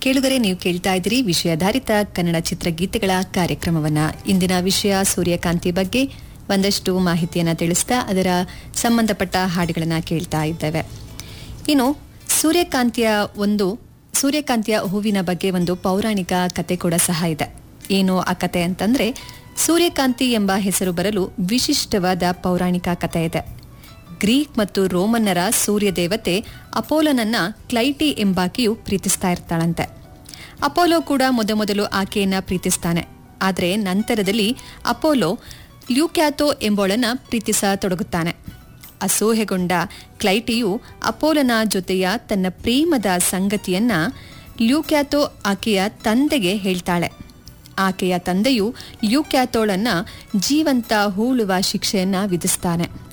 ಕೇಳುಗರೆ ನೀವು ಕೇಳ್ತಾ ಇದ್ದೀರಿ ವಿಷಯಾಧಾರಿತ ಕನ್ನಡ ಚಿತ್ರಗೀತೆಗಳ ಕಾರ್ಯಕ್ರಮವನ್ನ ಇಂದಿನ ವಿಷಯ ಸೂರ್ಯಕಾಂತಿ ಬಗ್ಗೆ ಒಂದಷ್ಟು ಮಾಹಿತಿಯನ್ನ ತಿಳಿಸ್ತಾ ಅದರ ಸಂಬಂಧಪಟ್ಟ ಹಾಡುಗಳನ್ನ ಕೇಳ್ತಾ ಇದ್ದೇವೆ ಇನ್ನು ಸೂರ್ಯಕಾಂತಿಯ ಒಂದು ಸೂರ್ಯಕಾಂತಿಯ ಹೂವಿನ ಬಗ್ಗೆ ಒಂದು ಪೌರಾಣಿಕ ಕತೆ ಕೂಡ ಸಹ ಇದೆ ಏನು ಆ ಕತೆ ಅಂತಂದ್ರೆ ಸೂರ್ಯಕಾಂತಿ ಎಂಬ ಹೆಸರು ಬರಲು ವಿಶಿಷ್ಟವಾದ ಪೌರಾಣಿಕ ಕತೆ ಇದೆ ಗ್ರೀಕ್ ಮತ್ತು ರೋಮನ್ನರ ಸೂರ್ಯ ದೇವತೆ ಅಪೋಲನನ್ನ ಕ್ಲೈಟಿ ಎಂಬಾಕೆಯು ಪ್ರೀತಿಸ್ತಾ ಇರ್ತಾಳಂತೆ ಅಪೋಲೋ ಕೂಡ ಮೊದಮೊದಲು ಆಕೆಯನ್ನ ಪ್ರೀತಿಸ್ತಾನೆ ಆದರೆ ನಂತರದಲ್ಲಿ ಅಪೋಲೋ ಲ್ಯೂಕ್ಯಾತೋ ಎಂಬವಳನ್ನ ಪ್ರೀತಿಸತೊಡಗುತ್ತಾನೆ ಅಸೂಹೆಗೊಂಡ ಕ್ಲೈಟಿಯು ಅಪೋಲನ ಜೊತೆಯ ತನ್ನ ಪ್ರೇಮದ ಸಂಗತಿಯನ್ನ ಲ್ಯೂಕ್ಯಾತೋ ಆಕೆಯ ತಂದೆಗೆ ಹೇಳ್ತಾಳೆ ಆಕೆಯ ತಂದೆಯು ಲ್ಯೂಕ್ಯಾತೋಳನ್ನ ಜೀವಂತ ಹೂಳುವ ಶಿಕ್ಷೆಯನ್ನ ವಿಧಿಸ್ತಾನೆ